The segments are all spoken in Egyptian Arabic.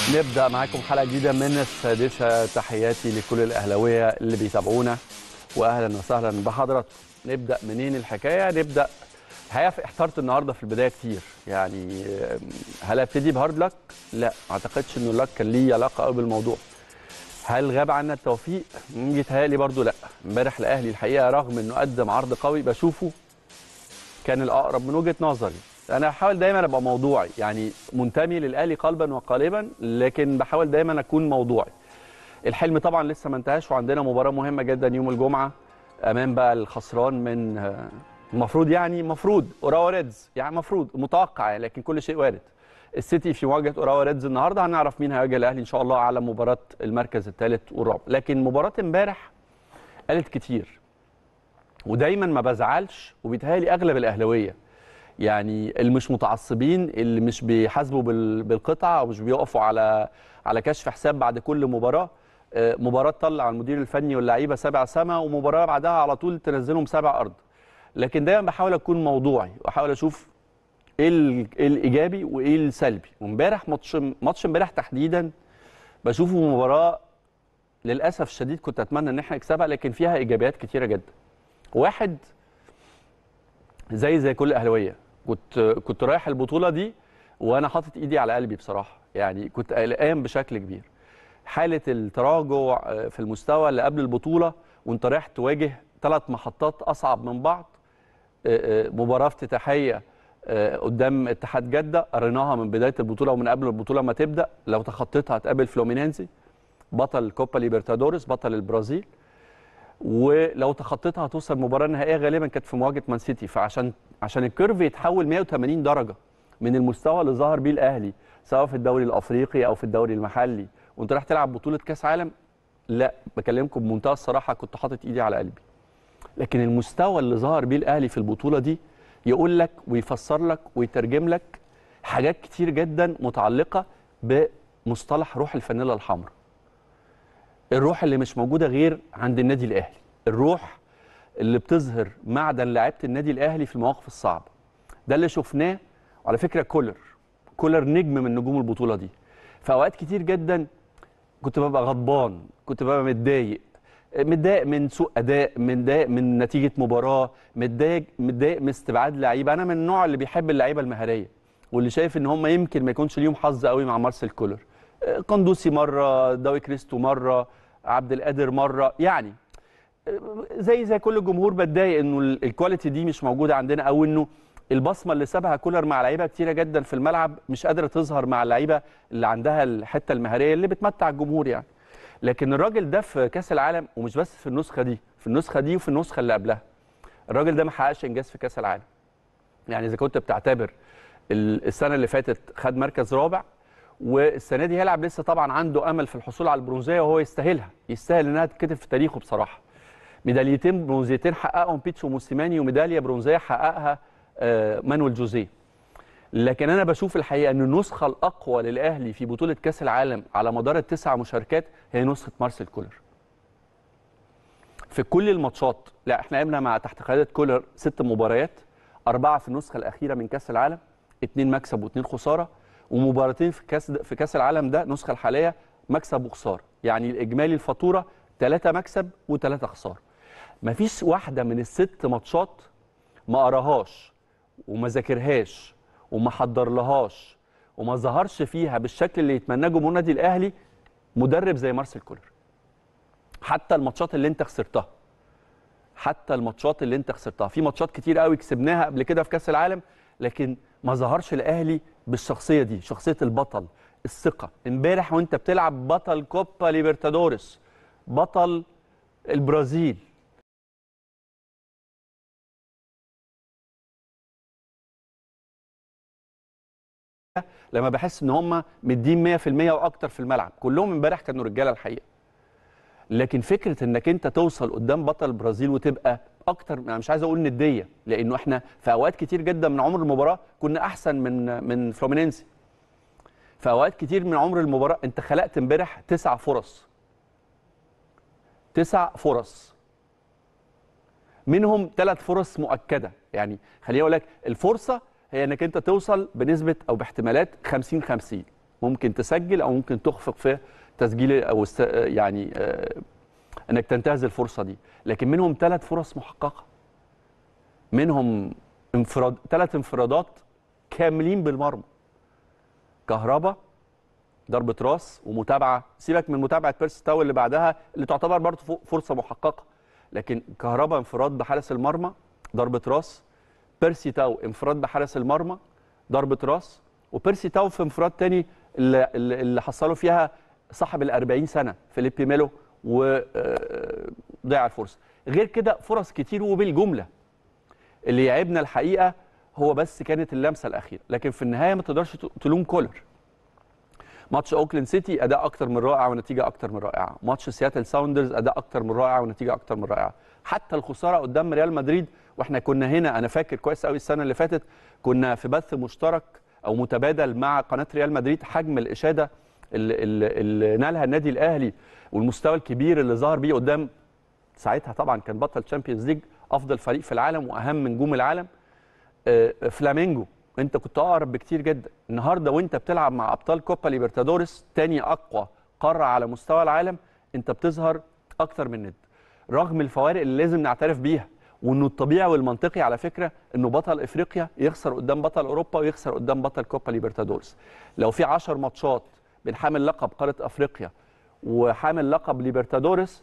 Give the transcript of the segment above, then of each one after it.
نبدا معاكم حلقه جديده من السادسه تحياتي لكل الاهلاويه اللي بيتابعونا واهلا وسهلا بحضراتكم نبدا منين الحكايه نبدا الحقيقه احترت النهارده في البدايه كتير يعني هل ابتدي بهارد لك لا ما اعتقدش انه لك كان ليه علاقه قوي بالموضوع هل غاب عنا التوفيق يتهيألي برضو لا امبارح الاهلي الحقيقه رغم انه قدم عرض قوي بشوفه كان الاقرب من وجهه نظري انا بحاول دايما ابقى موضوعي يعني منتمي للاهلي قلبا وقالبا لكن بحاول دايما اكون موضوعي الحلم طبعا لسه ما انتهاش وعندنا مباراه مهمه جدا يوم الجمعه امام بقى الخسران من المفروض يعني المفروض اوراوا ريدز يعني المفروض متوقع يعني لكن كل شيء وارد السيتي في مواجهه اوراوا ريدز النهارده هنعرف مين هيواجه الاهلي ان شاء الله على مباراه المركز الثالث والرابع لكن مباراه امبارح قالت كتير ودايما ما بزعلش وبيتهيألي اغلب الاهلاويه يعني اللي مش متعصبين اللي مش بيحاسبوا بالقطعه او مش بيقفوا على على كشف حساب بعد كل مباراه مباراه تطلع المدير الفني واللعيبه سبع سما ومباراه بعدها على طول تنزلهم سبع ارض لكن دايما بحاول اكون موضوعي واحاول اشوف ايه الايجابي وايه السلبي وامبارح ماتش ماتش امبارح تحديدا بشوفه مباراه للاسف الشديد كنت اتمنى ان احنا نكسبها لكن فيها ايجابيات كتيره جدا واحد زي زي كل الاهلاويه كنت كنت رايح البطوله دي وانا حاطط ايدي على قلبي بصراحه يعني كنت قلقان بشكل كبير حاله التراجع في المستوى اللي قبل البطوله وانت رايح تواجه ثلاث محطات اصعب من بعض مباراه افتتاحيه قدام اتحاد جده قريناها من بدايه البطوله ومن قبل البطوله ما تبدا لو تخطيتها هتقابل فلومينينزي بطل كوبا ليبرتادوريس بطل البرازيل ولو تخطيتها هتوصل المباراه النهائيه غالبا كانت في مواجهه مان سيتي فعشان عشان الكيرف يتحول 180 درجه من المستوى اللي ظهر بيه الاهلي سواء في الدوري الافريقي او في الدوري المحلي وانت رايح تلعب بطوله كاس عالم لا بكلمكم بمنتهى الصراحه كنت حاطط ايدي على قلبي لكن المستوى اللي ظهر بيه الاهلي في البطوله دي يقول لك ويفسر لك ويترجم لك حاجات كتير جدا متعلقه بمصطلح روح الفانيلا الحمراء الروح اللي مش موجوده غير عند النادي الاهلي الروح اللي بتظهر معدن لعيبه النادي الاهلي في المواقف الصعبه ده اللي شفناه وعلى فكره كولر كولر نجم من نجوم البطوله دي في اوقات كتير جدا كنت ببقى غضبان كنت ببقى متضايق متضايق من سوء اداء متضايق من نتيجه مباراه متضايق متضايق من استبعاد لعيبه انا من النوع اللي بيحب اللعيبه المهاريه واللي شايف ان هم يمكن ما يكونش ليهم حظ قوي مع مارسيل كولر قندوسي مره داوي كريستو مره عبد القادر مره يعني زي زي كل الجمهور بتضايق انه الكواليتي دي مش موجوده عندنا او انه البصمه اللي سابها كولر مع لعيبه كتيره جدا في الملعب مش قادره تظهر مع اللعيبه اللي عندها الحته المهاريه اللي بتمتع الجمهور يعني لكن الراجل ده في كاس العالم ومش بس في النسخه دي في النسخه دي وفي النسخه اللي قبلها الراجل ده ما حققش انجاز في كاس العالم يعني اذا كنت بتعتبر السنه اللي فاتت خد مركز رابع والسنه دي هيلعب لسه طبعا عنده امل في الحصول على البرونزيه وهو يستاهلها يستاهل انها تتكتب في تاريخه بصراحه ميداليتين برونزيتين حققهم بيتسو موسيماني وميداليه برونزيه حققها مانويل جوزيه لكن انا بشوف الحقيقه ان النسخه الاقوى للاهلي في بطوله كاس العالم على مدار التسع مشاركات هي نسخه مارسيل كولر في كل الماتشات لا احنا لعبنا مع تحت قياده كولر ست مباريات اربعه في النسخه الاخيره من كاس العالم اثنين مكسب واثنين خساره ومباراتين في كاس في كاس العالم ده النسخه الحاليه مكسب وخساره يعني الاجمالي الفاتوره ثلاثه مكسب وثلاثه خساره مفيش واحده من الست ماتشات ما قراهاش وما ذاكرهاش وما حضرلهاش وما ظهرش فيها بالشكل اللي يتمناه جمهور النادي الاهلي مدرب زي مارسيل كولر حتى الماتشات اللي انت خسرتها حتى الماتشات اللي انت خسرتها في ماتشات كتير قوي كسبناها قبل كده في كاس العالم لكن ما ظهرش الاهلي بالشخصيه دي شخصيه البطل الثقه امبارح وانت بتلعب بطل كوبا ليبرتادوريس بطل البرازيل لما بحس ان هم مدين 100% واكتر في الملعب كلهم امبارح كانوا رجاله الحقيقه لكن فكره انك انت توصل قدام بطل البرازيل وتبقى اكتر انا مش عايز اقول نديه لانه احنا في اوقات كتير جدا من عمر المباراه كنا احسن من من فلومينينسي في اوقات كتير من عمر المباراه انت خلقت امبارح تسع فرص تسع فرص منهم ثلاث فرص مؤكده يعني خليني اقول لك الفرصه هي انك انت توصل بنسبه او باحتمالات 50 50 ممكن تسجل او ممكن تخفق في تسجيل او است... يعني آه، انك تنتهز الفرصه دي لكن منهم ثلاث فرص محققه منهم انفراد ثلاث انفرادات كاملين بالمرمى كهربا ضربه راس ومتابعه سيبك من متابعه بيرسي تاو اللي بعدها اللي تعتبر برضه ف- فرصه محققه لكن كهربا انفراد بحارس المرمى ضربه راس بيرسي تاو انفراد بحارس المرمى ضربه راس وبيرسي تاو في انفراد تاني اللي, اللي اللي حصلوا فيها صاحب ال 40 سنه فيليبي ميلو وضيع الفرصه غير كده فرص كتير وبالجمله اللي يعبنا الحقيقه هو بس كانت اللمسه الاخيره لكن في النهايه ما تقدرش ت- تلوم كولر ماتش اوكلاند سيتي اداء اكتر من رائع ونتيجه اكتر من رائعه ماتش سياتل ساوندرز اداء اكتر من رائع ونتيجه اكتر من رائعه حتى الخساره قدام ريال مدريد واحنا كنا هنا انا فاكر كويس قوي السنه اللي فاتت كنا في بث مشترك او متبادل مع قناه ريال مدريد حجم الاشاده اللي, اللي, اللي نالها النادي الاهلي والمستوى الكبير اللي ظهر بيه قدام ساعتها طبعا كان بطل تشامبيونز ليج افضل فريق في العالم واهم نجوم العالم آه، فلامينجو انت كنت اقرب بكتير جدا النهارده وانت بتلعب مع ابطال كوبا ليبرتادوريس تاني اقوى قاره على مستوى العالم انت بتظهر اكتر من ند رغم الفوارق اللي لازم نعترف بيها وانه الطبيعي والمنطقي على فكره انه بطل افريقيا يخسر قدام بطل اوروبا ويخسر قدام بطل كوبا ليبرتادوريس لو في 10 ماتشات بنحامل لقب قاره افريقيا وحامل لقب ليبرتادوريس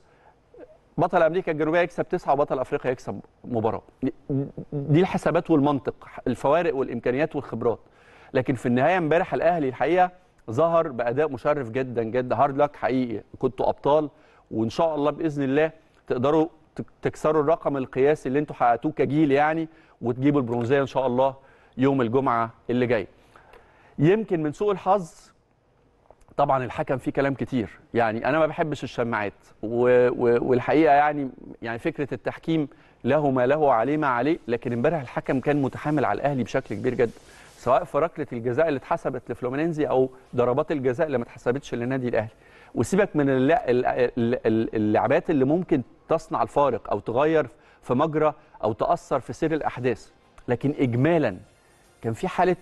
بطل امريكا الجنوبيه يكسب تسعه وبطل افريقيا يكسب مباراه دي الحسابات والمنطق الفوارق والامكانيات والخبرات لكن في النهايه امبارح الاهلي الحقيقه ظهر باداء مشرف جدا جدا هارد لك حقيقي كنتوا ابطال وان شاء الله باذن الله تقدروا تك- تكسروا الرقم القياسي اللي انتوا حققتوه كجيل يعني وتجيبوا البرونزيه ان شاء الله يوم الجمعه اللي جاي يمكن من سوء الحظ طبعا الحكم فيه كلام كتير يعني انا ما بحبش الشماعات و... و... والحقيقه يعني يعني فكره التحكيم له ما له وعليه ما عليه لكن امبارح الحكم كان متحامل على الاهلي بشكل كبير جدا سواء في ركله الجزاء اللي اتحسبت لفلومينينزي او ضربات الجزاء اللي ما اتحسبتش للنادي الاهلي وسيبك من الل- ال- ال- ال- اللعبات اللي ممكن تصنع الفارق او تغير في مجرى او تاثر في سير الاحداث لكن اجمالا كان في حاله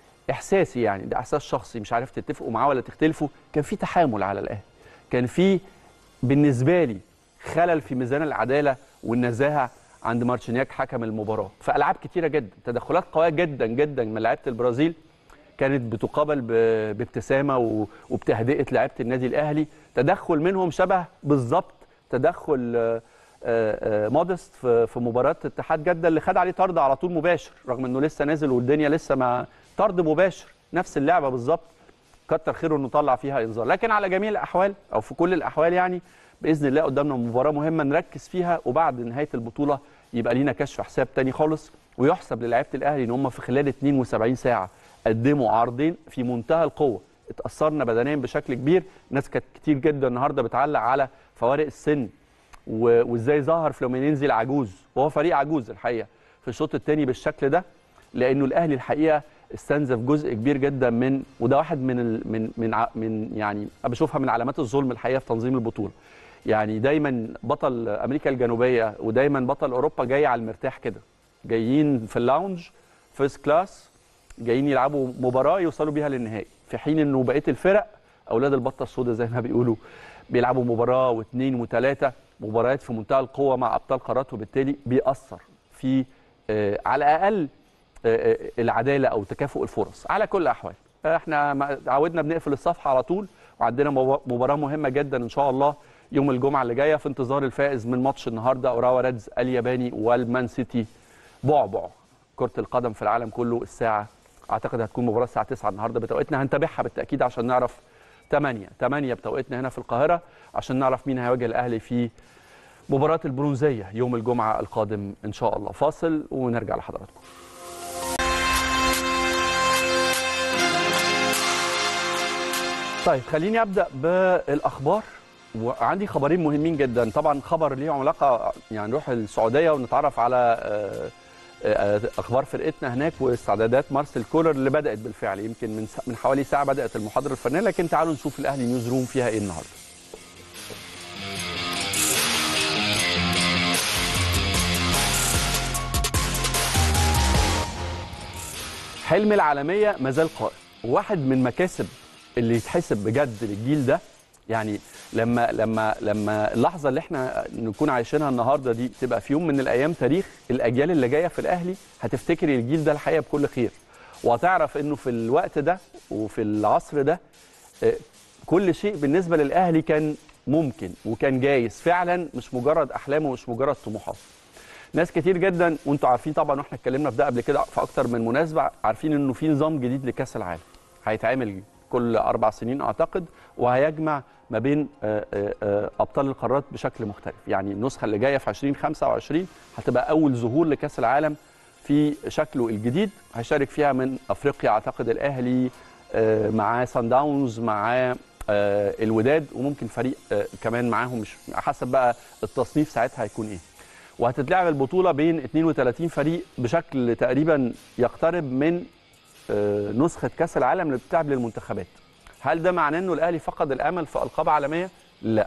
احساسي يعني ده احساس شخصي مش عارف تتفقوا معاه ولا تختلفوا كان في تحامل على الاهلي كان في بالنسبه لي خلل في ميزان العداله والنزاهه عند مارتشينياك حكم المباراه في العاب كتيره جدا تدخلات قويه جدا جدا من لعيبه البرازيل كانت بتقابل ب- بابتسامه و- وبتهدئه لعيبه النادي الاهلي تدخل منهم شبه بالظبط تدخل آه، آه، آه، مودست في في مباراه اتحاد جده اللي خد عليه طرد على طول مباشر رغم انه لسه نازل والدنيا لسه ما طرد مباشر نفس اللعبه بالظبط كتر خيره انه طلع فيها انذار لكن على جميع الاحوال او في كل الاحوال يعني باذن الله قدامنا مباراه مهمه نركز فيها وبعد نهايه البطوله يبقى لينا كشف حساب تاني خالص ويحسب للاعيبه الاهلي ان هم في خلال 72 ساعه قدموا عرضين في منتهى القوه اتاثرنا بدنيا بشكل كبير ناس كانت كتير جدا النهارده بتعلق على فوارق السن و- وازاي ظهر فلومينينزي العجوز وهو فريق عجوز الحقيقه في الشوط الثاني بالشكل ده لانه الاهلي الحقيقه استنزف جزء كبير جدا من وده واحد من ال من من ع- من يعني أنا بشوفها من علامات الظلم الحقيقه في تنظيم البطوله يعني دايما بطل امريكا الجنوبيه ودايما بطل اوروبا جاي على المرتاح كده جايين في اللاونج فيرست كلاس جايين يلعبوا مباراه يوصلوا بيها للنهائي في حين انه بقيه الفرق اولاد البطه السوداء زي ما بيقولوا بيلعبوا مباراه واثنين وثلاثه مباريات في منتهى القوه مع ابطال قارات وبالتالي بيأثر في آه على الاقل آه، آه، العداله او تكافؤ الفرص على كل الاحوال احنا ما- عودنا بنقفل الصفحه على طول وعندنا مب- مباراه مهمه جدا ان شاء الله يوم الجمعه اللي جايه في انتظار الفائز من ماتش النهارده اوراوا ريدز الياباني والمان سيتي بعبع كره القدم في العالم كله الساعه اعتقد هتكون مباراه الساعه 9 النهارده بتوقيتنا هنتابعها بالتاكيد عشان نعرف 8 8 بتوقيتنا هنا في القاهره عشان نعرف مين هيواجه الاهلي في مباراه البرونزيه يوم الجمعه القادم ان شاء الله فاصل ونرجع لحضراتكم طيب خليني ابدا بالاخبار وعندي خبرين مهمين جدا طبعا خبر ليه علاقه يعني نروح السعوديه ونتعرف على آه، آه، اخبار فرقتنا هناك واستعدادات مارسيل كولر اللي بدات بالفعل يمكن من س- من حوالي ساعه بدات المحاضره الفنيه لكن تعالوا نشوف الاهلي نيوز روم فيها ايه النهارده حلم العالميه ما زال قائم واحد من مكاسب اللي يتحسب بجد للجيل ده يعني لما لما لما اللحظه اللي احنا نكون عايشينها النهارده دي تبقى في يوم من الايام تاريخ الاجيال اللي جايه في الاهلي هتفتكر الجيل ده الحقيقه بكل خير وهتعرف انه في الوقت ده وفي العصر ده آه، كل شيء بالنسبه للاهلي كان ممكن وكان جايز فعلا مش مجرد احلام ومش مجرد طموحات ناس كتير جدا وانتوا عارفين طبعا واحنا اتكلمنا في ده قبل كده في اكتر من مناسبه عارفين انه في نظام جديد لكاس العالم هيتعمل كل اربع سنين اعتقد وهيجمع ما بين آه، آه، آه، ابطال القارات بشكل مختلف يعني النسخه اللي جايه في 2025 هتبقى اول ظهور لكاس العالم في شكله الجديد هيشارك فيها من افريقيا اعتقد الاهلي آه، معاه سان داونز معاه آه، الوداد وممكن فريق آه، كمان معاهم مش حسب بقى التصنيف ساعتها هيكون ايه وهتتلعب البطوله بين 32 فريق بشكل تقريبا يقترب من آه، نسخه كاس العالم اللي بتلعب للمنتخبات هل ده معناه انه الاهلي فقد الامل في القاب عالميه لا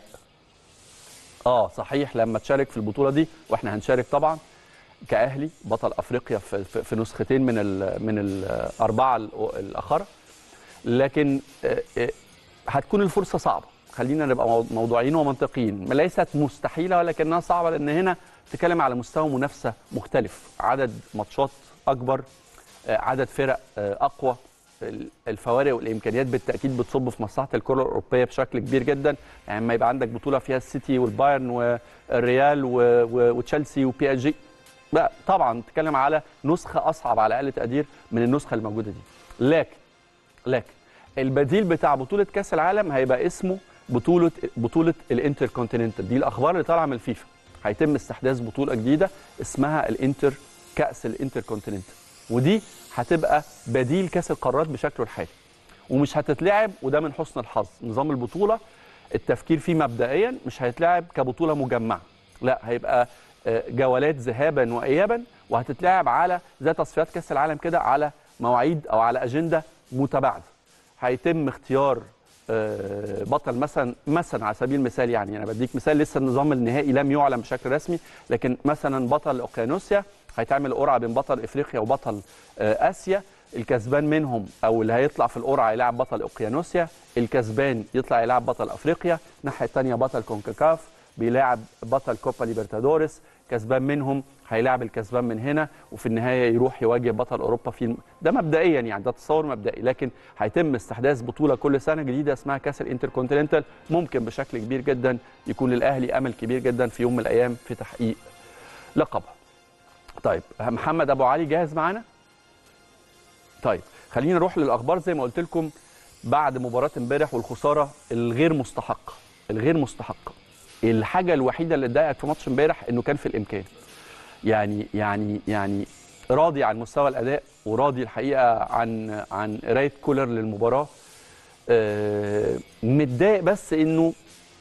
اه صحيح لما تشارك في البطوله دي واحنا هنشارك طبعا كاهلي بطل افريقيا في, في, في نسختين من ال من الاربعه الأ- الاخر لكن آه، آه، هتكون الفرصه صعبه خلينا نبقى مو- موضوعيين ومنطقيين ليست مستحيله ولكنها صعبه لان هنا تتكلم على مستوى منافسه مختلف عدد ماتشات اكبر آه، عدد فرق آه، اقوى ال- الفوارق والامكانيات بالتاكيد بتصب في مصلحه الكره الاوروبيه بشكل كبير جدا يعني لما يبقى عندك بطوله فيها السيتي والبايرن والريال و- و- وتشيلسي وبي اس جي لا طبعا تتكلم على نسخه اصعب على اقل تقدير من النسخه الموجوده دي لكن لكن البديل بتاع بطوله كاس العالم هيبقى اسمه بطوله بطوله الانتر كونتيننتال دي الاخبار اللي طالعه من الفيفا هيتم استحداث بطوله جديده اسمها الانتر كاس الانتر كونتيننتال ودي هتبقى بديل كاس القارات بشكله الحالي ومش هتتلعب وده من حسن الحظ نظام البطوله التفكير فيه مبدئيا مش هيتلعب كبطوله مجمعه لا هيبقى آه، جولات ذهابا وايابا وهتتلعب على زي تصفيات كاس العالم كده على مواعيد او على اجنده متباعده هيتم اختيار آه، بطل مثلا مثلا على سبيل المثال يعني انا بديك مثال لسه النظام النهائي لم يعلن بشكل رسمي لكن مثلا بطل اوقيانوسيا هيتعمل قرعه بين بطل افريقيا وبطل آه، اسيا الكسبان منهم او اللي هيطلع في القرعه يلعب بطل اوقيانوسيا الكسبان يطلع يلعب بطل افريقيا الناحيه الثانيه بطل كونكاكاف بيلاعب بطل كوبا ليبرتادوريس كسبان منهم هيلاعب الكسبان من هنا وفي النهايه يروح يواجه بطل اوروبا في الم... ده مبدئيا يعني ده تصور مبدئي لكن هيتم استحداث بطوله كل سنه جديده اسمها كاس الانتركونتيننتال ممكن بشكل كبير جدا يكون للاهلي امل كبير جدا في يوم من الايام في تحقيق لقبها. طيب محمد ابو علي جاهز معانا؟ طيب خلينا نروح للاخبار زي ما قلت لكم بعد مباراه امبارح والخساره الغير مستحقه الغير مستحقه الحاجه الوحيده اللي اتضايقت في ماتش امبارح انه كان في الامكان يعني يعني يعني راضي عن مستوى الاداء وراضي الحقيقه عن عن قرايه كولر للمباراه آه، متضايق بس انه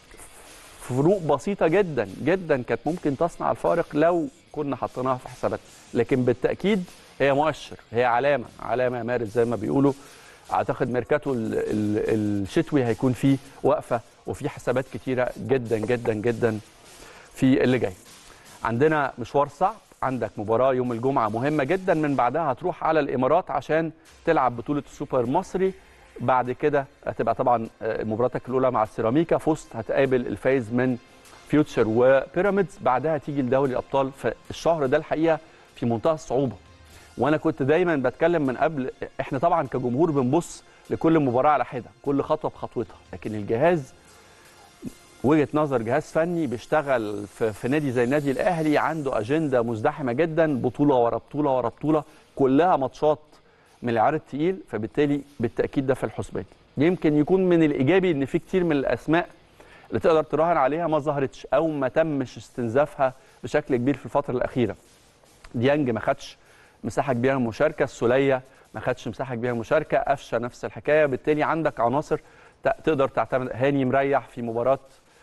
فروق بسيطه جدا جدا كانت ممكن تصنع الفارق لو كنا حطيناها في حساباتنا لكن بالتاكيد هي مؤشر هي علامه علامه يا مارس زي ما بيقولوا اعتقد ميركاتو ال- ال- الشتوي هيكون فيه وقفه وفي حسابات كتيره جدا جدا جدا في اللي جاي عندنا مشوار صعب عندك مباراه يوم الجمعه مهمه جدا من بعدها هتروح على الامارات عشان تلعب بطوله السوبر المصري بعد كده هتبقى طبعا آه، مباراتك الاولى مع السيراميكا فزت هتقابل الفايز من فيوتشر وبيراميدز بعدها تيجي لدوري الابطال فالشهر ده الحقيقه في منتهى الصعوبه وانا كنت دايما بتكلم من قبل احنا طبعا كجمهور بنبص لكل مباراه على حده كل خطوه بخطوتها لكن الجهاز وجهه نظر جهاز فني بيشتغل في, في نادي زي النادي الاهلي عنده اجنده مزدحمه جدا بطوله ورا بطوله ورا بطوله كلها ماتشات من العيار التقيل فبالتالي بالتاكيد ده في الحسبان يمكن يكون من الايجابي ان في كتير من الاسماء اللي تقدر تراهن عليها ما ظهرتش او ما تمش استنزافها بشكل كبير في الفتره الاخيره ديانج ما خدش مساحه كبيره من المشاركه السوليه ما خدش مساحه كبيره من المشاركه قفشه نفس الحكايه بالتالي عندك عناصر ت- تقدر تعتمد هاني مريح في مباراه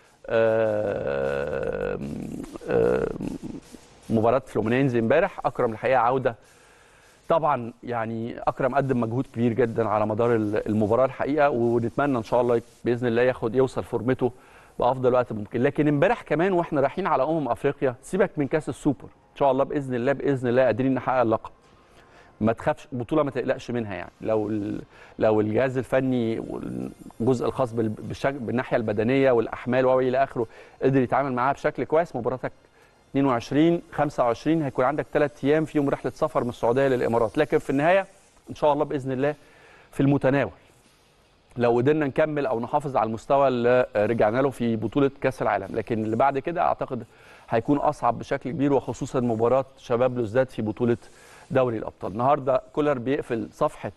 آه، آه، مباراه فلومينينزي امبارح اكرم الحقيقه عوده طبعا يعني اكرم قدم مجهود كبير جدا على مدار ال- المباراه الحقيقه ونتمنى ان شاء الله باذن الله ياخد يوصل فورمته بافضل وقت ممكن لكن امبارح كمان واحنا رايحين على امم افريقيا سيبك من كاس السوبر ان شاء الله باذن الله باذن الله قادرين نحقق اللقب ما تخافش بطوله ما تقلقش منها يعني لو ال- لو الجهاز الفني والجزء الخاص بال- بالشك- بالناحيه البدنيه والاحمال والى اخره قدر يتعامل معاها بشكل كويس مباراتك 22 25 هيكون عندك ثلاث ايام فيهم رحله سفر من السعوديه للامارات لكن في النهايه ان شاء الله باذن الله في المتناول لو قدرنا نكمل او نحافظ على المستوى اللي رجعنا له في بطوله كاس العالم لكن اللي بعد كده اعتقد هيكون اصعب بشكل كبير وخصوصا مباراه شباب بلوزداد في بطوله دوري الابطال النهارده كولر بيقفل صفحه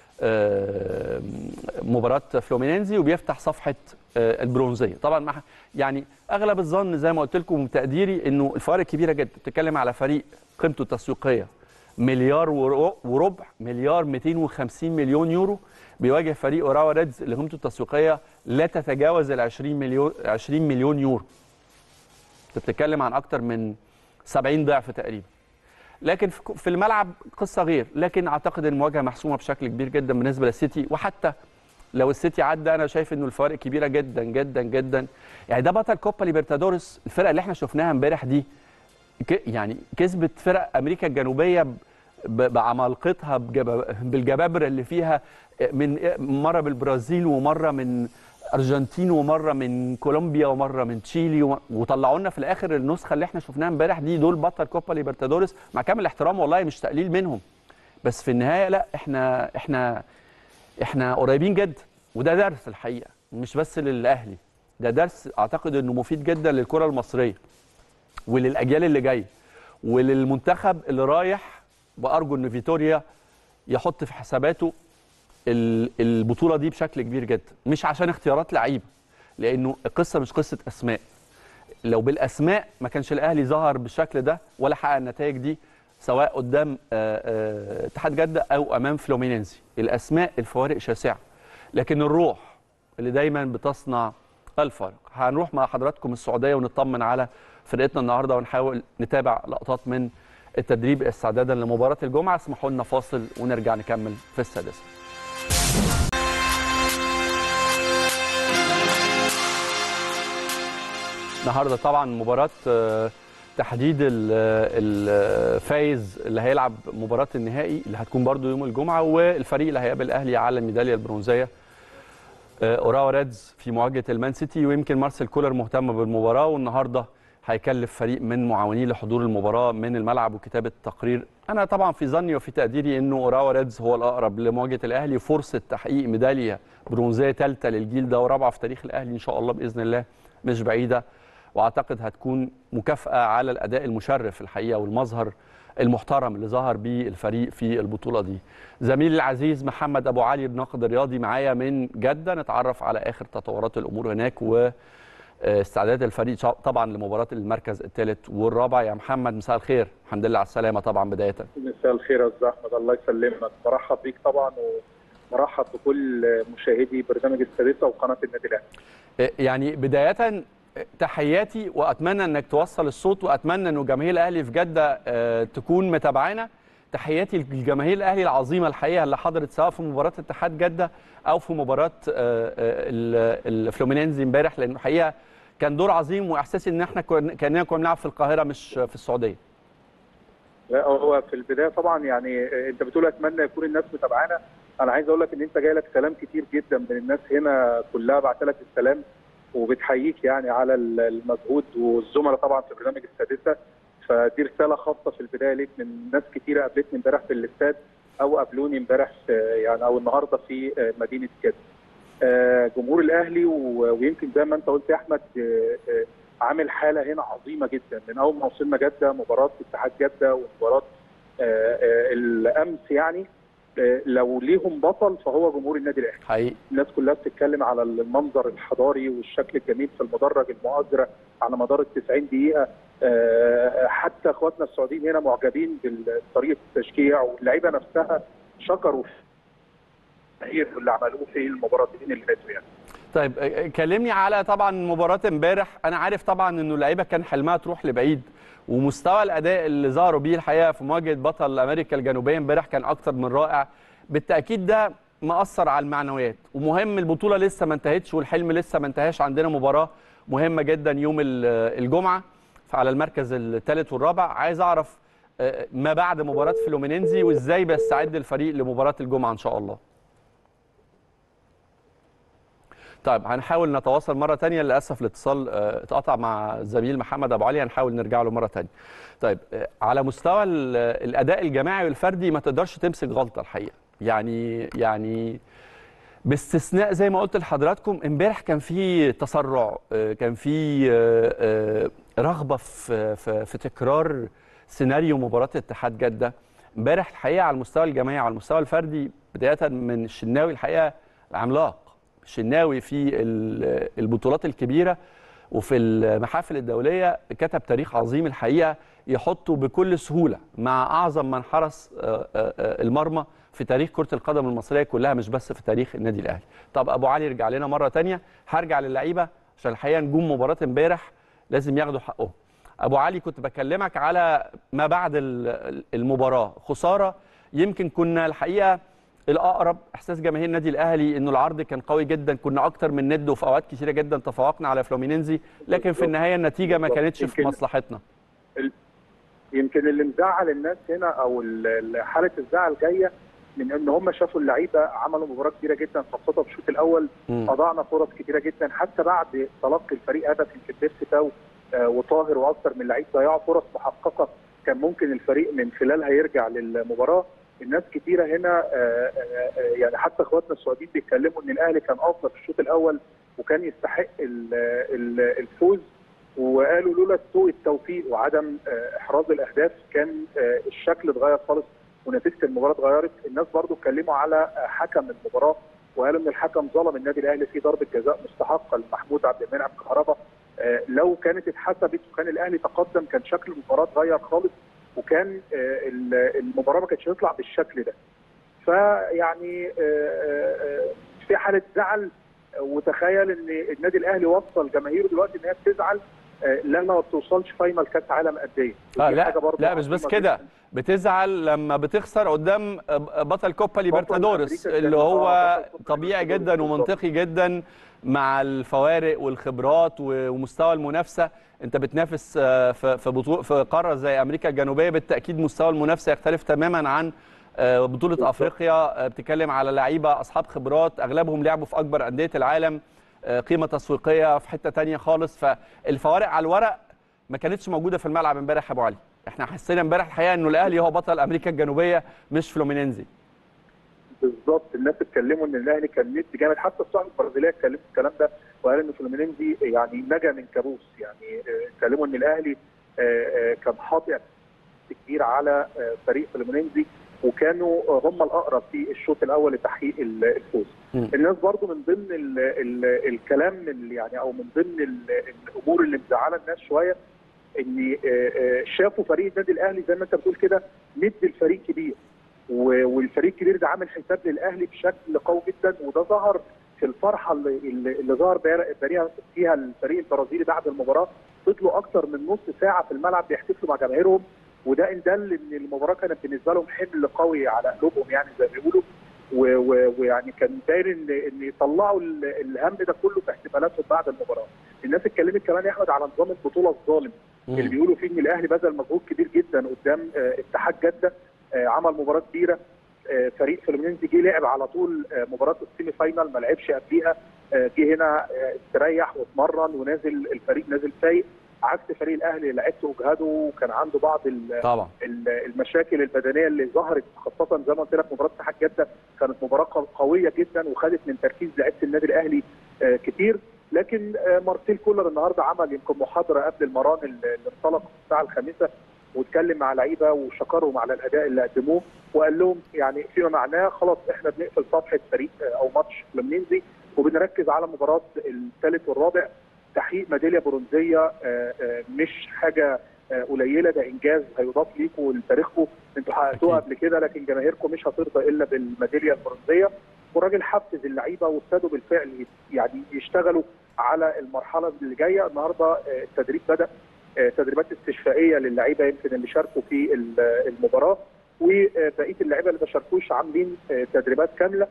آه، مباراه فلومينينزي وبيفتح صفحه آه، البرونزيه طبعا مع يعني اغلب الظن زي ما قلت لكم وتقديري انه الفوارق كبيره جدا بتتكلم على فريق قيمته التسويقيه مليار ورو- وربع مليار 250 مليون يورو بيواجه فريق اوراوا ريدز اللي قيمته التسويقيه لا تتجاوز ال 20 مليون 20 مليون يورو انت بتتكلم عن اكتر من 70 ضعف تقريبا لكن في في الملعب قصه غير لكن اعتقد المواجهه محسومه بشكل كبير جدا بالنسبه للسيتي وحتى لو السيتي عدى انا شايف انه الفوارق كبيره جدا جدا جدا يعني ده بطل كوبا ليبرتادورس الفرقه اللي احنا شفناها امبارح دي ك- يعني كسبت فرق امريكا الجنوبيه ب- ب- بعمالقتها بجب- بالجبابره اللي فيها من مره بالبرازيل ومره من ارجنتين ومره من كولومبيا ومره من تشيلي وم- وطلعوا لنا في الاخر النسخه اللي احنا شفناها امبارح دي دول بطل كوبا ليبرتادورس مع كامل الاحترام والله مش تقليل منهم بس في النهايه لا احنا احنا احنا قريبين جدا وده درس الحقيقه مش بس للاهلي ده درس اعتقد انه مفيد جدا للكره المصريه وللاجيال اللي جايه وللمنتخب اللي رايح وارجو ان فيتوريا يحط في حساباته ال- البطوله دي بشكل كبير جدا مش عشان اختيارات لعيبه لانه القصه مش قصه اسماء لو بالاسماء ما كانش الاهلي ظهر بالشكل ده ولا حقق النتائج دي سواء قدام آه، آه، اتحاد جده او امام فلومينينزي الاسماء الفوارق شاسعه لكن الروح اللي دايما بتصنع الفرق هنروح مع حضراتكم السعوديه ونطمن على فرقتنا النهارده ونحاول نتابع لقطات من التدريب استعدادا لمباراه الجمعه اسمحوا لنا فاصل ونرجع نكمل في السادسه النهارده طبعا مباراه آه، تحديد ال- الفايز اللي هيلعب مباراه النهائي اللي هتكون برضو يوم الجمعه والفريق اللي هيقابل الاهلي على الميداليه البرونزيه آه، اوراوا ريدز في مواجهه المان سيتي ويمكن مارسيل كولر مهتم بالمباراه والنهارده هيكلف فريق من معاونيه لحضور المباراه من الملعب وكتابه تقرير انا طبعا في ظني وفي تقديري انه اوراوا ريدز هو الاقرب لمواجهه الاهلي فرصه تحقيق ميداليه برونزيه ثالثه للجيل ده ورابعه في تاريخ الاهلي ان شاء الله باذن الله مش بعيده واعتقد هتكون مكافاه على الاداء المشرف الحقيقه والمظهر المحترم اللي ظهر بيه الفريق في البطوله دي. زميلي العزيز محمد ابو علي الناقد الرياضي معايا من جده نتعرف على اخر تطورات الامور هناك واستعداد الفريق شا- طبعا لمباراه المركز الثالث والرابع يا محمد مساء الخير الحمد لله على السلامه طبعا بدايه. مساء الخير يا استاذ احمد الله يسلمك برحب بيك طبعا ومرحب بكل مشاهدي برنامج السادسه وقناه النادي الاهلي يعني بداية تحياتي واتمنى انك توصل الصوت واتمنى انه جماهير الاهلي في جده آه، تكون متابعانا تحياتي للجماهير الاهلي العظيمه الحقيقه اللي حضرت سواء في مباراه اتحاد جده او في مباراه آه، آه، ال- الفلومينينزي امبارح لانه الحقيقه كان دور عظيم واحساسي ان احنا كنا- كاننا كنا بنلعب في القاهره مش في السعوديه لا هو في البدايه طبعا يعني انت بتقول اتمنى يكون الناس متابعانا انا عايز اقول لك ان انت جاي لك سلام كتير جدا من الناس هنا كلها بعت لك السلام وبتحييك يعني على المجهود والزملاء طبعا في برنامج السادسه فدي رساله خاصه في البدايه ليك من ناس كتيره قابلتني امبارح في الاستاد او قابلوني امبارح في يعني او النهارده في مدينه جده. آه، جمهور الاهلي و- ويمكن زي ما انت قلت يا احمد آه، آه، عامل حاله هنا عظيمه جدا من اول ما وصلنا جده مباراه اتحاد جده ومباراه آه، آه، الامس يعني آه، لو ليهم بطل فهو جمهور النادي الاهلي. حقيقي الناس كلها بتتكلم على المنظر الحضاري والشكل الجميل في المدرج المؤجرة على مدار ال 90 دقيقة آه، حتى اخواتنا السعوديين هنا معجبين بطريقة التشجيع واللعيبة نفسها شكروا في اللي عملوه في المباراتين اللي فاتوا يعني. طيب آه، كلمني على طبعا مباراه امبارح انا عارف طبعا انه اللعيبه كان حلمها تروح لبعيد ومستوى الاداء اللي ظهروا بيه الحقيقه في مواجهه بطل امريكا الجنوبيه امبارح كان اكتر من رائع بالتاكيد ده مأثر على المعنويات ومهم البطوله لسه ما انتهتش والحلم لسه ما انتهاش عندنا مباراه مهمه جدا يوم ال- الجمعه على المركز الثالث والرابع عايز اعرف آه، ما بعد مباراه فلومينينزي وازاي بيستعد الفريق لمباراه الجمعه ان شاء الله طيب هنحاول نتواصل مره تانية للاسف الاتصال آه، اتقطع مع الزميل محمد ابو علي هنحاول نرجع له مره تانية طيب آه، على مستوى ال- الاداء الجماعي والفردي ما تقدرش تمسك غلطه الحقيقه يعني يعني باستثناء زي ما قلت لحضراتكم امبارح كان في تسرع آه، كان في آه، آه، رغبه في في في تكرار سيناريو مباراه اتحاد جده امبارح الحقيقه على المستوى الجماعي وعلى المستوى الفردي بدايه من الشناوي الحقيقه العملاق الشناوي في ال- البطولات الكبيره وفي المحافل الدوليه كتب تاريخ عظيم الحقيقه يحطه بكل سهوله مع اعظم من حرس آه، آه، آه، المرمى في تاريخ كره القدم المصريه كلها مش بس في تاريخ النادي الاهلي. طب ابو علي رجع لنا مره تانية هرجع للعيبه عشان الحقيقه نجوم مباراه امبارح لازم ياخدوا حقهم. ابو علي كنت بكلمك على ما بعد ال- المباراه خساره يمكن كنا الحقيقه الاقرب احساس جماهير النادي الاهلي انه العرض كان قوي جدا كنا اكتر من ند وفي اوقات كثيره جدا تفوقنا على فلومينينزي لكن في النهايه النتيجه ما كانتش في يمكن- مصلحتنا يمكن اللي مزعل الناس هنا او ال- ال- حاله الزعل جايه من ان هم شافوا اللعيبه عملوا مباراه كبيره جدا خاصه في الشوط الاول مم. اضعنا فرص كتيره جدا حتى بعد تلقي الفريق هدف يمكن بيرسي تاو آه، وطاهر واكثر من لعيب ضيعوا فرص محققه كان ممكن الفريق من خلالها يرجع للمباراه الناس كتيره هنا آه، آه، آه، يعني حتى اخواتنا السعوديين بيتكلموا ان الاهلي كان افضل في الشوط الاول وكان يستحق ال- ال- الفوز وقالوا لولا سوء التوفيق وعدم آه، احراز الاهداف كان آه، الشكل اتغير خالص ونتيجه المباراه اتغيرت الناس برضو اتكلموا على آه، حكم المباراه وقالوا ان الحكم ظلم النادي الاهلي في ضربه جزاء مستحقه لمحمود عبد المنعم كهربا آه، لو كانت اتحسبت وكان الاهلي تقدم كان شكل المباراه اتغير خالص وكان آه، ال- المباراه ما كانتش هتطلع بالشكل ده فيعني آه، آه، آه، في حاله زعل آه، وتخيل ان النادي الاهلي وصل جماهيره دلوقتي ان هي بتزعل آه، لما ما بتوصلش فاينل كاس عالم انديه آه ودي لا حاجة برضه لا مش بس عظيمة كده جداً. بتزعل لما بتخسر قدام بطل كوبا ليبرتادورس أمريكا اللي كان- هو آه، بطل كوبا طبيعي ليبرتادورس جدا بالظبط. ومنطقي جدا مع الفوارق والخبرات و- ومستوى المنافسه انت بتنافس آه، في في بطوله في قاره زي امريكا الجنوبيه بالتاكيد مستوى المنافسه يختلف تماما عن آه، بطوله افريقيا آه، بتتكلم على لعيبه اصحاب خبرات اغلبهم لعبوا في اكبر انديه العالم آه، قيمه تسويقيه في حته تانية خالص فالفوارق على الورق ما كانتش موجوده في الملعب امبارح يا ابو علي احنا حسينا امبارح الحقيقه انه الاهلي هو بطل امريكا الجنوبيه مش فلومينينزي بالظبط الناس اتكلموا ان الاهلي كان ند جامد حتى الصحف البرازيليه اتكلموا الكلام ده وقال ان فلومينينزي يعني نجا من كابوس يعني آه، اتكلموا ان الاهلي آه، آه، كان حاطط كبير على آه، فريق فلومينينزي وكانوا آه، هم الاقرب في الشوط الاول لتحقيق ال- الفوز. مم. الناس برضو من ضمن ال ال الكلام اللي يعني او من ضمن ال- الامور اللي مزعله الناس شويه ان آه، آه، شافوا فريق النادي الاهلي زي ما انت بتقول كده ند الفريق كبير و- والفريق الكبير ده عامل حساب للاهلي بشكل قوي جدا وده ظهر في الفرحه اللي, اللي اللي ظهر بيها- بيها فيها الفريق البرازيلي بعد المباراه فضلوا اكتر من نص ساعه في الملعب بيحتفلوا مع جماهيرهم وده ان دل ان المباراه كانت بالنسبه لهم حمل قوي على قلوبهم يعني زي ما بيقولوا و- و- ويعني كان داير ان ان يطلعوا ال- الهم ده كله في احتفالاتهم بعد المباراه. الناس اتكلمت كمان يا احمد على نظام البطوله الظالم اللي بيقولوا فيه ان الاهلي بذل مجهود كبير جدا قدام آه، اتحاد جده آه، عمل مباراه كبيره آه، فريق فلومينينزي جه لعب على طول آه، مباراه السيمي فاينال ما لعبش قبليها آه، جه هنا آه، استريح واتمرن ونازل الفريق نازل فايق عكس فريق الاهلي لعبته اجهده وكان عنده بعض ال- طبعا ال- المشاكل البدنيه اللي ظهرت خاصه زي ما قلت لك مباراه اتحاد جده كانت مباراه قو- قويه جدا وخدت من تركيز لعيبه النادي الاهلي آه، كتير لكن آه، مارسيل كولر النهارده عمل يمكن محاضره قبل المران اللي اللي انطلق الساعه الخامسه واتكلم مع لعيبه وشكرهم على الاداء اللي قدموه وقال لهم يعني فيما معناه خلاص احنا بنقفل صفحه فريق آه، او ماتش فلومينينزي وبنركز على مباراه الثالث والرابع تحقيق ميداليه برونزيه آه، آه، مش حاجه آه، قليله ده انجاز هيضاف ليكم ولتاريخكم انتوا حققتوها أكيد. قبل كده لكن جماهيركم مش هترضى الا بالميداليه البرونزيه والراجل حفز اللعيبه وابتدوا بالفعل يعني يشتغلوا على المرحله اللي جايه النهارده آه، التدريب بدا آه، تدريبات استشفائيه للعيبه يمكن اللي شاركوا في ال- المباراه وبقيه اللعيبه اللي ما شاركوش عاملين آه، تدريبات كامله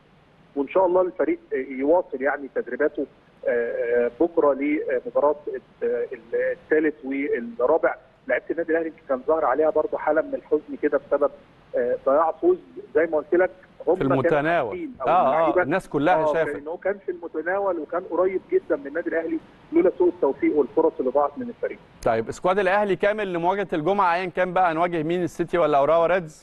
وان شاء الله الفريق آه، يواصل يعني تدريباته آه، آه، بكره لمباراه الثالث والرابع لعيبه النادي الاهلي يمكن كان ظاهر عليها برضه حاله من الحزن كده بسبب آه، ضياع فوز زي ما قلت لك هم في كانوا المتناول حاسين أو اه اه اللعيبة الناس كلها آه، شافت لان هو كان في المتناول وكان قريب جدا من النادي الاهلي لولا سوء التوفيق والفرص اللي ضاعت من الفريق طيب سكواد الاهلي كامل لمواجهه الجمعه ايا كان بقى هنواجه مين السيتي ولا اوراوا ريدز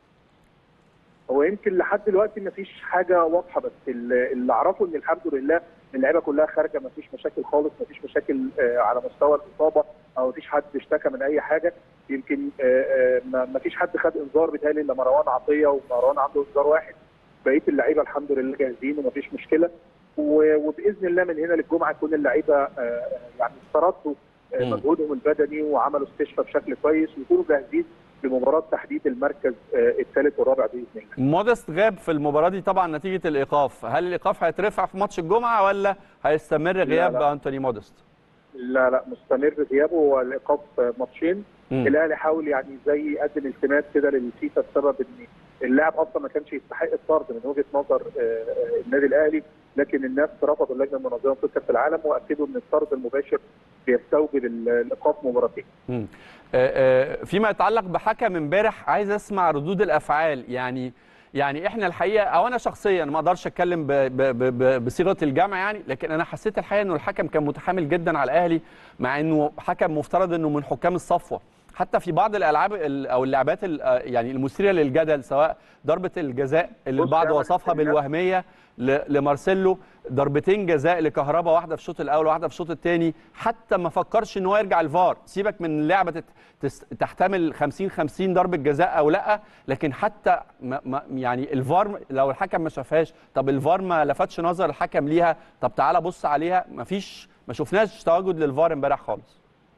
هو يمكن لحد دلوقتي ما فيش حاجه واضحه بس اللي اللي اعرفه ان الحمد لله اللعيبه كلها خارجه ما فيش مشاكل خالص ما فيش مشاكل آه، على مستوى الاصابه او ما فيش حد اشتكى من اي حاجه يمكن آه، آه، ما ما فيش حد خد انذار بيتهيألي الا مروان عطيه ومروان عنده انذار واحد بقيه اللعيبه الحمد لله جاهزين وما فيش مشكله و- وباذن الله من هنا للجمعه يكون اللعيبه آه، يعني استردوا آه، مم. مجهودهم البدني وعملوا استشفاء بشكل كويس ويكونوا جاهزين لمباراه تحديد المركز آه، الثالث والرابع باذن الله مودست غاب في المباراه دي طبعا نتيجه الايقاف هل الايقاف هيترفع في ماتش الجمعه ولا هيستمر غياب لا. انتوني مودست لا لا مستمر غيابه والايقاف ماتشين مم. الاهلي حاول يعني زي يقدم التماس كده للفيفا بسبب ان اللاعب اصلا ما كانش يستحق الطرد من وجهه نظر آه، آه، النادي الاهلي لكن الناس رفضوا اللجنه المنظمه في كاس العالم واكدوا ان الطرد المباشر بيستوجب ال- الايقاف مباراتين مم. آه، آه، فيما يتعلق بحكم امبارح عايز اسمع ردود الافعال يعني يعني احنا الحقيقه او انا شخصيا ما اقدرش اتكلم ب- ب- ب- ب- بصيغه الجمع يعني لكن انا حسيت الحقيقه انه الحكم كان متحامل جدا على الاهلي مع انه حكم مفترض انه من حكام الصفوه حتى في بعض الالعاب ال- او اللعبات ال- آه، يعني المثيره للجدل سواء ضربه الجزاء اللي بص البعض يا أحمد، وصفها الناس- بالوهميه ل- لمارسيلو ضربتين جزاء لكهربا واحده في الشوط الاول وواحده في الشوط الثاني حتى ما فكرش ان هو يرجع الفار سيبك من لعبه تت- تس- تحتمل 50 50 ضربه جزاء او لا لكن حتى ما ما يعني الفار لو الحكم ما شافهاش طب الفار ما لفتش نظر الحكم ليها طب تعالى بص عليها ما فيش ما شفناش تواجد للفار امبارح خالص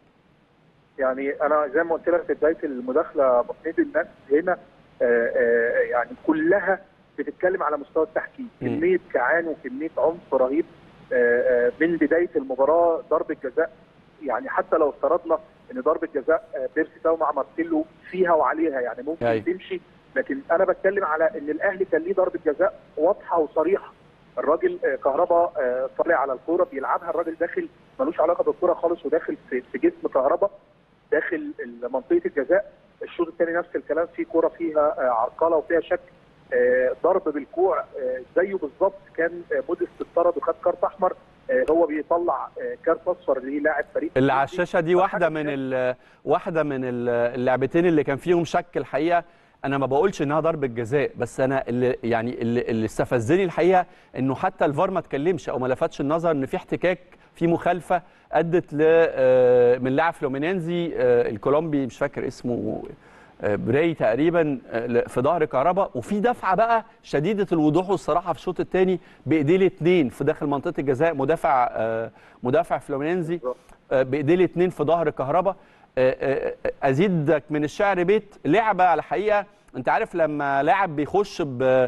يعني انا زي ما قلت لك في بدايه المداخله بسيط الناس هنا آه، آه، يعني كلها بتتكلم على مستوى التحكيم مم. كميه كعان وكميه عنف رهيب آه، آه، من بدايه المباراه ضربه جزاء يعني حتى لو افترضنا ان ضربه جزاء آه، بيرسي تاو مع مارسيلو فيها وعليها يعني ممكن أيوة. تمشي لكن انا بتكلم على ان الاهلي كان ليه ضربه جزاء واضحه وصريحه الراجل آه، كهربا آه، طالع على الكوره بيلعبها الراجل داخل ملوش علاقه بالكوره خالص وداخل في في جسم كهربا داخل منطقه الجزاء الشوط الثاني نفس الكلام في كوره فيها آه، عرقله وفيها شك آه، ضرب بالكوع آه، زيه بالظبط كان آه، موديست اتطرد وخد كارت احمر آه، هو بيطلع آه، كارت اصفر للاعب فريق اللي على الشاشه دي واحده من ال- واحده من ال- اللعبتين اللي كان فيهم شك الحقيقه انا ما بقولش انها ضربه جزاء بس انا اللي يعني اللي, اللي استفزني الحقيقه انه حتى الفار ما اتكلمش او ما لفتش النظر ان في احتكاك في مخالفه ادت ل آه، من لاعب فلومينينزي آه، الكولومبي مش فاكر اسمه آه، براي تقريبا آه، ل- في ظهر كهربا وفي دفعه بقى شديده الوضوح والصراحه في الشوط الثاني بايديه الاثنين في داخل منطقه الجزاء مدافع آه، مدافع فلومينينزي آه، بايديه الاثنين في ظهر كهربا آه، آه، آه، ازيدك من الشعر بيت لعبه على الحقيقه انت عارف لما لاعب بيخش ب- ب-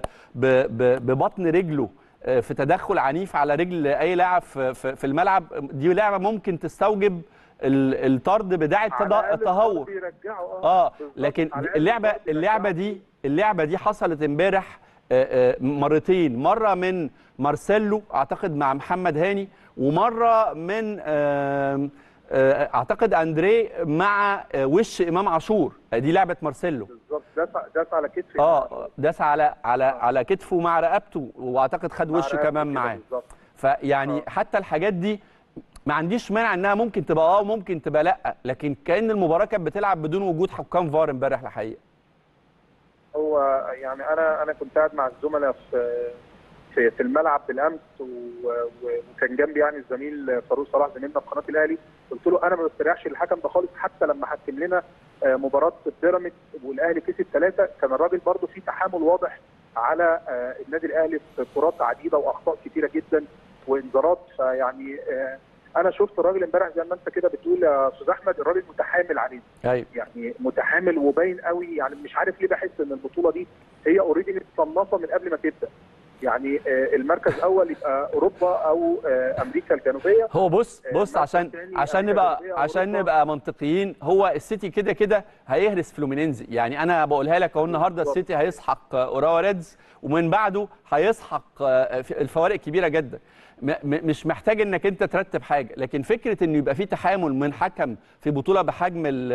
ب- ببطن رجله آه، في تدخل عنيف على رجل اي لاعب في في في الملعب دي لعبه ممكن تستوجب ال- الطرد بداعي على التد- الأقل التهور بيرجعوا اه بالظبط. لكن على الأقل اللعبه الفار اللعبه بيرجعوا. دي اللعبه دي حصلت امبارح آه، آه، مرتين مره من مارسيلو اعتقد مع محمد هاني ومره من آم، آه، اعتقد اندريه مع آه، وش امام عاشور آه، دي لعبه مارسيلو بالظبط داس داس على كتفه اه داس على على على كتفه مع رقبته واعتقد خد مع وشه رقبته كمان كده معاه بالظبط. فيعني آه. حتى الحاجات دي ما عنديش مانع انها ممكن تبقى اه وممكن تبقى لا لكن كان المباراه كانت بتلعب بدون وجود حكام فار امبارح الحقيقه هو يعني انا انا كنت قاعد مع الزملاء في في, في الملعب بالامس و- و- وكان جنبي يعني الزميل فاروق صلاح زميلنا في قناه الاهلي قلت له انا ما بستريحش للحكم ده خالص حتى لما حكم لنا آه، مباراه بيراميدز والاهلي كسب ثلاثه كان الراجل برضه في تحامل واضح على آه، النادي الاهلي في كرات عديده واخطاء كثيره جدا وانذارات فيعني آه، انا شفت الراجل امبارح زي ما انت كده بتقول يا استاذ احمد الراجل متحامل عليه ايوه يعني متحامل وباين قوي يعني مش عارف ليه بحس ان البطوله دي هي اوريدي متصنفه من قبل ما تبدا يعني آه، المركز الاول يبقى اوروبا او آه، امريكا الجنوبيه هو بص آه، بص المركز عشان الثاني عشان أمريكا نبقى الجنوبية، عشان أوروبا. نبقى منطقيين هو السيتي كده كده هيهرس فلومينينزي يعني انا بقولها لك اهو النهارده بالظبط. السيتي هيسحق آه، اوراوا ريدز ومن بعده هيسحق آه، في- الفوارق كبيره جدا م- م- مش محتاج انك انت ترتب حاجه لكن فكره انه يبقى في تحامل من حكم في بطوله بحجم ال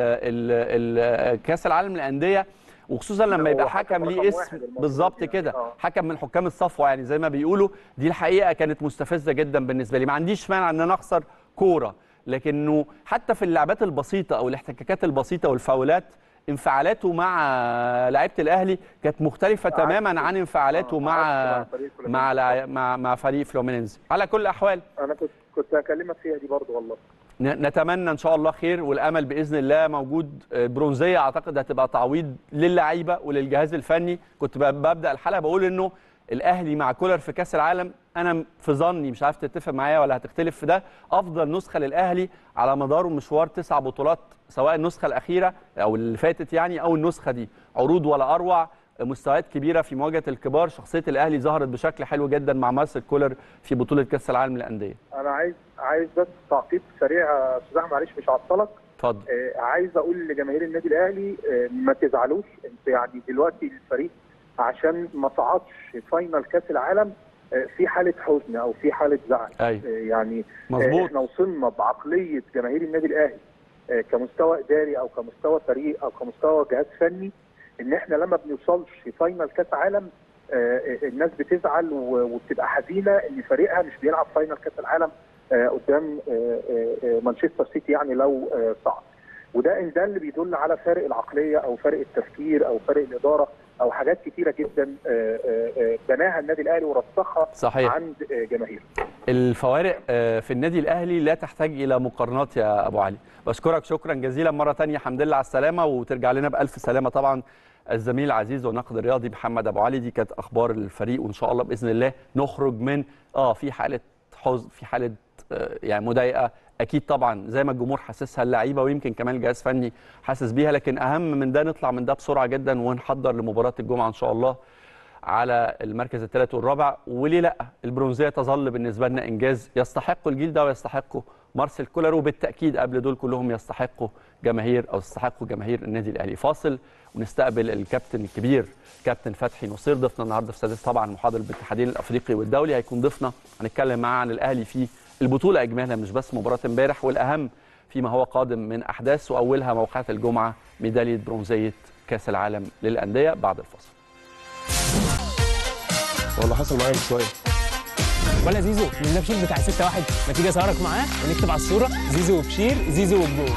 ال ال كاس العالم للانديه وخصوصا لما هو يبقى حكم حكم رقم ليه اسم واحد المفروض بالظبط يعني. كده آه. حكم من حكام الصفوه يعني زي ما بيقولوا دي الحقيقه كانت مستفزه جدا بالنسبه لي ما عنديش مانع ان انا اخسر كوره لكنه حتى في اللعبات البسيطه او الاحتكاكات البسيطه والفاولات انفعالاته مع لعيبه الاهلي كانت مختلفه عكس- تماما عن انفعالاته آه، مع عكس مع فريق فلومينيز. مع لع- مع مع فريق فلومينينز على كل الاحوال انا كنت كنت هكلمك فيها دي برضو والله ن- نتمنى ان شاء الله خير والامل باذن الله موجود آه، برونزيه اعتقد هتبقى تعويض للعيبه وللجهاز الفني كنت ب- ببدا الحلقه بقول انه الاهلي مع كولر في كاس العالم انا في ظني مش عارف تتفق معايا ولا هتختلف في ده افضل نسخه للاهلي على مدار مشوار تسع بطولات سواء النسخه الاخيره او اللي فاتت يعني او النسخه دي عروض ولا اروع مستويات كبيره في مواجهه الكبار شخصيه الاهلي ظهرت بشكل حلو جدا مع مارسيل كولر في بطوله كاس العالم للانديه انا عايز عايز بس تعقيب سريع يا استاذ احمد معلش مش هعطلك اتفضل آه، عايز اقول لجماهير النادي الاهلي آه، ما تزعلوش انت يعني دلوقتي الفريق عشان ما صعدش فاينل كاس العالم آه، في حاله حزن او في حاله زعل ايوه آه، يعني آه، مظبوط احنا وصلنا بعقليه جماهير النادي الاهلي آه، كمستوى اداري او كمستوى فريق او كمستوى جهاز فني ان احنا لما بنوصلش فاينل كاس عالم آه، آه، الناس بتزعل و- وبتبقى حزينه ان فريقها مش بيلعب فاينل كاس العالم آه، قدام آه، آه، آه، مانشستر سيتي يعني لو آه، صعد وده إن ده اللي بيدل على فارق العقليه او فارق التفكير او فارق الاداره او حاجات كتيره جدا آه، آه، آه، بناها النادي الاهلي ورسخها صحيح عند آه، جماهيره الفوارق آه، في النادي الاهلي لا تحتاج الى مقارنات يا ابو علي بشكرك شكرا جزيلا مره تانية حمد لله على السلامه وترجع لنا بالف سلامه طبعا الزميل العزيز والناقد الرياضي محمد ابو علي دي كانت اخبار الفريق وان شاء الله باذن الله نخرج من اه في حاله حزن في حاله آه، يعني مضايقه اكيد طبعا زي ما الجمهور حاسسها اللعيبه ويمكن كمان الجهاز فني حاسس بيها لكن اهم من ده نطلع من ده بسرعه جدا ونحضر لمباراه الجمعه ان شاء الله على المركز الثالث والرابع وليه لا البرونزيه تظل بالنسبه لنا انجاز يستحقه الجيل ده ويستحقه مارسيل كولر وبالتاكيد قبل دول كلهم يستحقوا جماهير او يستحقوا جماهير النادي الاهلي فاصل ونستقبل الكابتن الكبير كابتن فتحي نصير ضيفنا النهارده في سادس طبعا محاضر بالاتحادين الافريقي والدولي هيكون ضيفنا هنتكلم معاه عن الاهلي في البطوله اجمالا مش بس مباراه امبارح والاهم فيما هو قادم من احداث واولها موقعه الجمعه ميداليه برونزيه كاس العالم للانديه بعد الفاصل والله حصل معايا من شويه ولا زيزو من بشير بتاع 6 1 ما تيجي اصورك معاه ونكتب على الصوره زيزو وبشير زيزو وبجول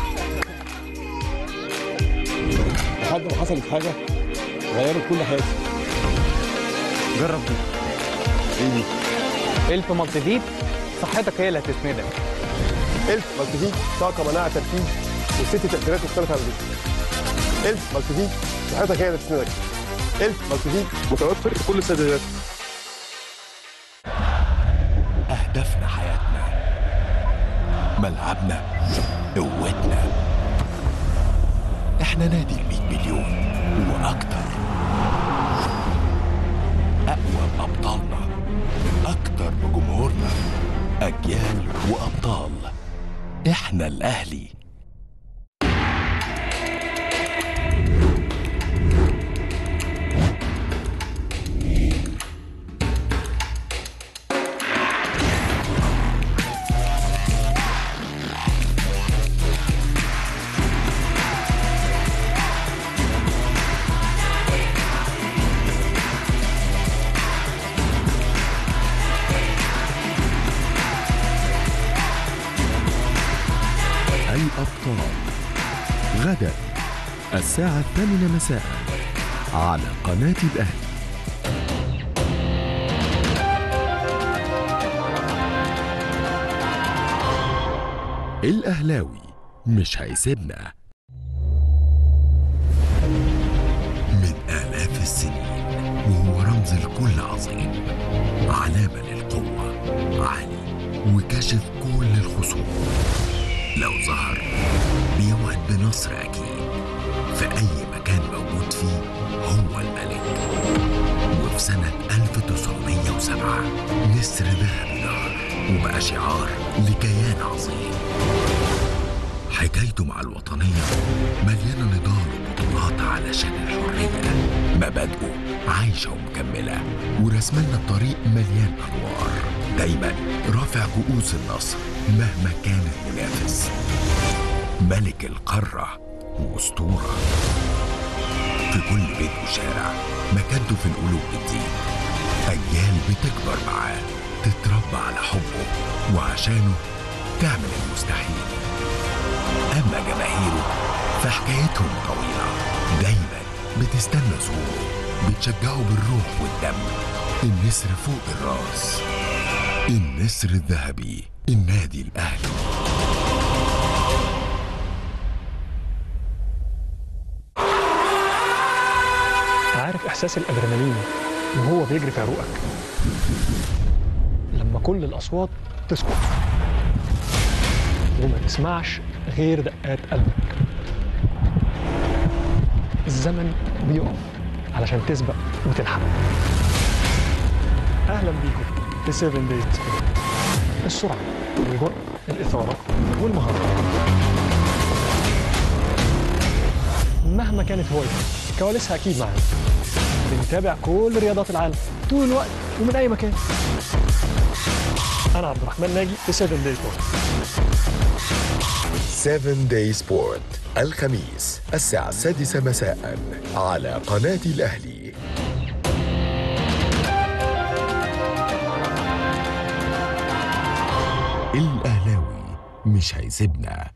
لحد ما حصلت حاجه غيرت كل حياتي جرب دي ايه دي؟ الف مالتي فيت صحتك هي اللي هتسندك الف مالتيفيت طاقه مناعه تركيز وست تاثيرات مختلفه على الجسم الف مالتيفيت صحتك هي اللي تسندك الف مالتيفيت متوفر في كل الصيدليات أهدافنا حياتنا ملعبنا قوتنا احنا نادي المية مليون وأكتر أقوى بأبطالنا أكتر بجمهورنا أجيال وأبطال احنا الأهلي الأبطال غدا الساعة الثامنة مساء على قناة الأهلي الأهلاوي مش هيسيبنا من آلاف السنين وهو رمز الكل عظيم علامة للقوة علي وكشف كل الخصوم لو ظهر بيوعد بنصر أكيد في أي مكان موجود فيه هو الملك في سنة 1907 نسر ذهبي نهر وبقى شعار لكيان عظيم حكايته مع الوطنية مليانة نضال وبطولات علشان الحرية مبادئه عايشة ومكملة ورسمنا الطريق مليان أنوار دايما رافع كؤوس النصر مهما كان المنافس ملك القارة وأسطورة في كل بيت وشارع مكانته في القلوب بتزيد أجيال بتكبر معاه تتربى على حبه وعشانه تعمل المستحيل أما جماهيره فحكايتهم طويلة دايما بتستنى ظهوره بتشجعه بالروح والدم النسر فوق الراس النسر الذهبي النادي الأهلي عارف احساس الادرينالين وهو بيجري في عروقك لما كل الاصوات تسكت وما تسمعش غير دقات قلبك الزمن بيقف علشان تسبق وتلحق اهلا بيكم في 7 دايز السرعه الجرأة الاثاره والمهاره مهما كانت هوايتك كواليسها اكيد معانا بنتابع كل رياضات العالم طول الوقت ومن اي مكان انا عبد الرحمن ناجي في 7 دايز 7 داي سبورت الخميس الساعة السادسة مساء على قناة الأهلي الأهلاوي مش هيسيبنا